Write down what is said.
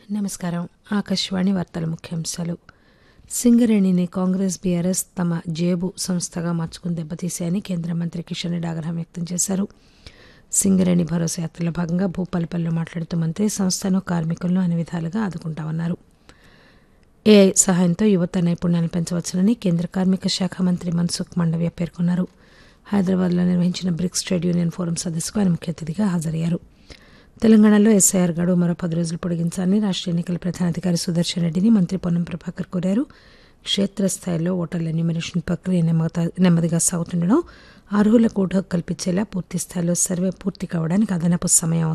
నమస్కారం ఆకాశవాణి వార్తల ముఖ్యాంశాలు సింగరేణిని కాంగ్రెస్ బీఆర్ఎస్ తమ జేబు సంస్థగా మార్చుకుని దెబ్బతీశాయని కేంద్ర మంత్రి కిషన్ రెడ్డి ఆగ్రహం వ్యక్తం చేశారు సింగరేణి భరోసా యాత్రలో భాగంగా భూపాలపల్లిలో మాట్లాడుతూ మంత్రి సంస్థను కార్మికులను అన్ని విధాలుగా ఆదుకుంటామన్నారు ఏఐ సహాయంతో యువత నైపుణ్యాలను పెంచవచ్చునని కేంద్ర కార్మిక శాఖ మంత్రి మన్సుఖ్ మండవ్య పేర్కొన్నారు హైదరాబాద్లో నిర్వహించిన బ్రిక్స్ ట్రేడ్ యూనియన్ ఫోరం సదస్సుకు ఆయన ముఖ్య అతిథిగా హాజరయ్యారు తెలంగాణలో ఎస్ఐఆర్ గడువు మరో పది రోజులు పొడిగించాలని రాష్ట్ర ఎన్నికల ప్రధానాధికారి సుదర్శన్ రెడ్డిని మంత్రి పొన్నం ప్రభాకర్ కోరారు క్షేత్రస్థాయిలో ఓటర్ల ఎన్యూమరేషన్ ప్రక్రియ నెమ్మద- నెమ్మదిగా సాగుతుండడం అర్హులకు ఓటు హక్కు కల్పించేలా పూర్తి స్థాయిలో సర్వే పూర్తి కావడానికి అదనపు సమయం